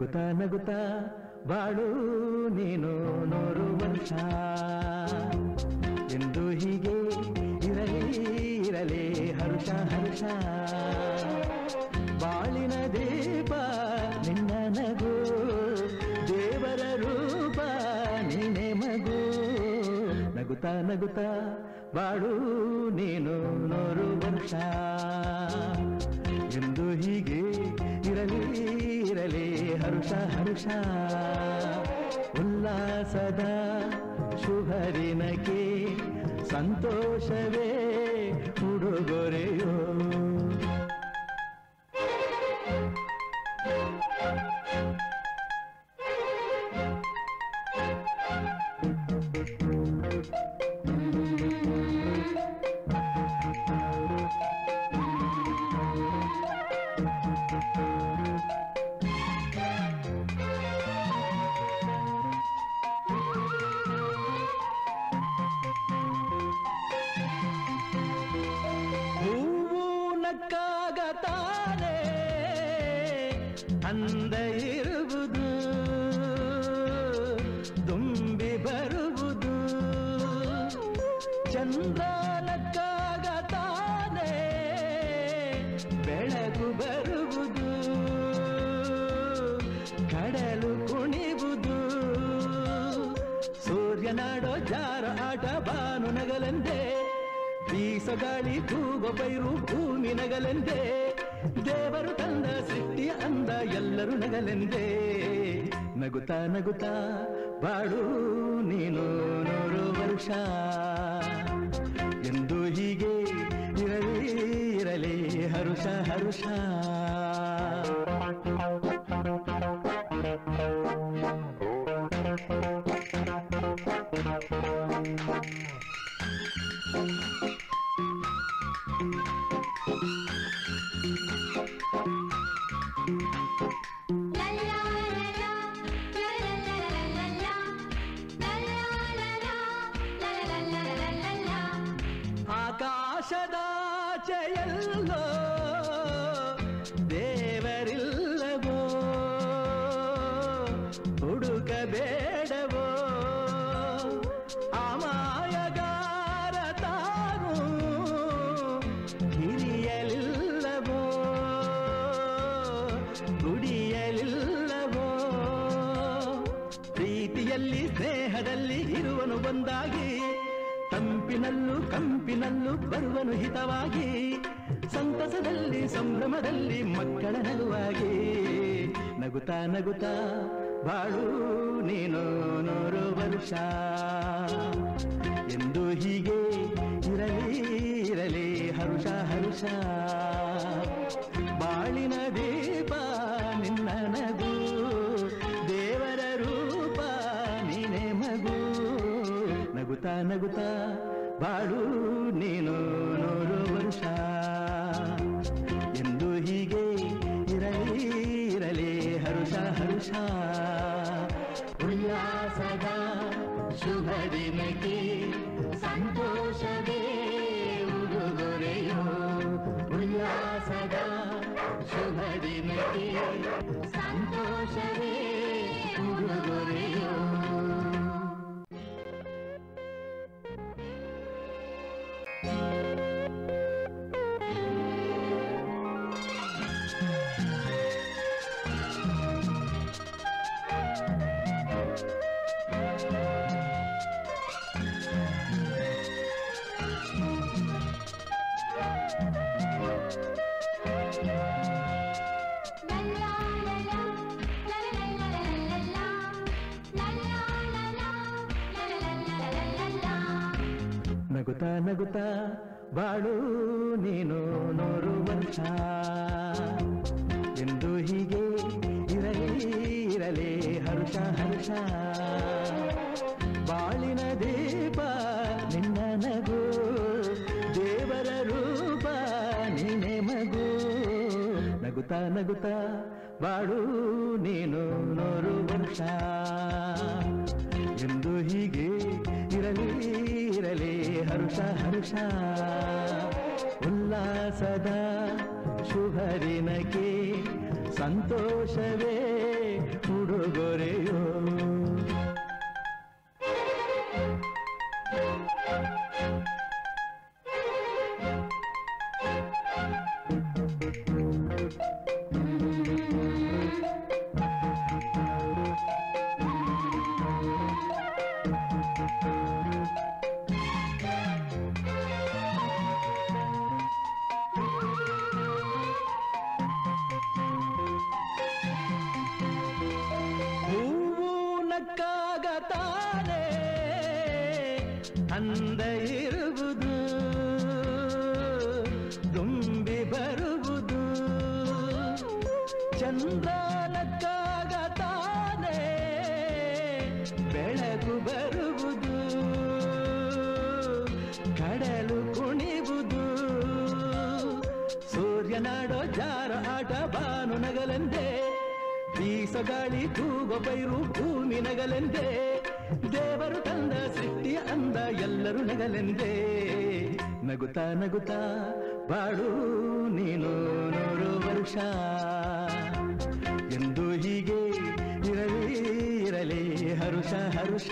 ನಗುತ್ತಾ ನಗುತ್ತಾ ಬಾಳು ನೀನು ನೂರು ವರ್ಷ ಎಂದು ಹೀಗೆ ಇರಲಿ ಇರಲಿ ಹರ್ಷ ಹರ್ಷ ಬಾಳಿನ ದೀಪ ನಿನ್ನ ನಗು ದೇವರ ರೂಪ ನೀನೆ ಮಗು ನಗುತ್ತಾ ನಗುತ್ತಾ ಬಾಳು ನೀನು ನೂರು ವರ್ಷ ಎಂದು ಹೀಗೆ ಇರಲಿ ಇರಲಿ ಹರ್ಷ ಹರ್ಷ ಉಲ್ಲಾಸದ ಶುಭರಿನಕ್ಕೆ ಸಂತೋಷವೇ ಉಡುಗೊರೆಯೋ ಹೂವು ನಕ್ಕಾಗ ತಾನೇ ಅಂದ ಇರುವುದು ತುಂಬಿ ಬರುವುದು ಚಂದ್ರ ನಕ್ಕಾಗ ತಾನೇ ಬೆಳಕು ಬರುವುದು ಕಡಲು ಕುಣಿವುದು ಸೂರ್ಯನಾಡೋ ಜಾರ ಆಟ ಬಾನು ನಗಲೆಂದೇ ಬೀಸಗಾಳಿ ತೂಗೋ ಬೈರು ಭೂಮಿ ನಗಲೆಂದೇ ದೇವರು ತಂದ ಸೃಷ್ಟಿಯ ಅಂದ ಎಲ್ಲರೂ ನಗಲೆಂದೇ ನಗುತ್ತಾ ನಗುತ್ತಾ ಬಾಳು ನೀನು ನೂರು ವರ್ಷ ಎಂದು ಹೀಗೆ ಇರಲಿ ಇರಲಿ ಹರುಷ ಹರುಷ ಆಕಾಶದಾಚೆಯಲ್ಲೋ ದೇವರಿಲ್ಲವೋ ಹುಡುಕಬೇಡವೋ ಅಮಾಯಗಾರ ತಾನು ಹಿರಿಯಲಿಲ್ಲವೋ ಗುಡಿಯಲಿಲ್ಲವೋ ಪ್ರೀತಿಯಲ್ಲಿ ಸ್ನೇಹದಲ್ಲಿ ಇರುವನು ಒಂದಾಗಿ ತಂಪಿನಲ್ಲೂ ಕಂಪಿನಲ್ಲೂ ಬರುವನು ಹಿತವಾಗಿ ಸಂತಸದಲ್ಲಿ ಸಂಭ್ರಮದಲ್ಲಿ ಮಕ್ಕಳ ನಗುವಾಗಿ ನಗುತ್ತಾ ನಗುತ್ತಾ ಬಾಳು ನೀನು ನೂರು ವರ್ಷ ಎಂದು ಹೀಗೆ ಇರಲಿ ಇರಲಿ ಹರುಷ ಹರುಷ ಬಾಳಿನ ದೀಪ ನಿನ್ನ ನಗು ದೇವರ ರೂಪ ನೀನೆ ಮಗು ನಗುತ್ತಾ ನಗುತ್ತಾ ಬಾಳು ನೀನು ನೂರು ವರ್ಷ ಎಂದು ಹೀಗೆ ಇರಲಿ ಇರಲಿ ಹರುಷ ಹರುಷ ಉಲ್ಲಾಸದ ಶುಭ ದಿನಕ್ಕೆ ಸಂತೋಷವೇ ಉಡುಗೊರೆಯೋ ಉಲ್ಲಾಸದ ಶುಭ ದಿನಕ್ಕೆ ಸಂತೋಷವೇ ಉಡುಗೊರೆಯೋ ನಗುತ್ತಾ ನಗುತ್ತಾ ಬಾಳು ನೀನು ನೂರು ವರ್ಷ ಎಂದು ಹೀಗೆ ಇರಲಿ ಇರಲಿ ಹರ್ಷ ಹರ್ಷ ಬಾಳಿನ ದೀಪ ನಿನ್ನ ನಗು ದೇವರ ರೂಪ ನೀನೆ ಮಗು ನಗುತ್ತಾ ನಗುತ್ತಾ ಬಾಳು ನೀನು ನೂರು ವರ್ಷ ಎಂದು ಹೀಗೆ ಇರಲಿ ಇರಲಿ ಹರ್ಷ ಹರ್ಷ ಉಲ್ಲಾಸದ ಶುಭ ದಿನಕ್ಕೆ ಸಂತೋಷವೇ ಅಂದ ಇರುವುದು ತುಂಬಿ ಬರುವುದು ಚಂದ್ರನಕ್ಕಾಗ ತಾನೇ ಬೆಳಕು ಬರುವುದು ಕಡಲು ಕುಣಿವುದು ಸೂರ್ಯನಾಡೋ ಜಾರ ಆಟ ಬಾನು ನಗಲೆಂದೇ ಬೀಸೋ ಗಾಳಿ ತೂಗೋ ಪೈರು ಭೂಮಿ ನಗಲೆಂದೇ ದೇವರು ತಂದ ಸೃಷ್ಟಿಯ ಅಂದ ಎಲ್ಲರೂ ನಗಲೆಂದೇ ನಗುತ್ತಾ ನಗುತ್ತಾ ಬಾಳು ನೀನು ನೂರು ವರ್ಷ ಎಂದು ಹೀಗೆ ಇರಲಿ ಇರಲಿ ಹರುಷ ಹರುಷ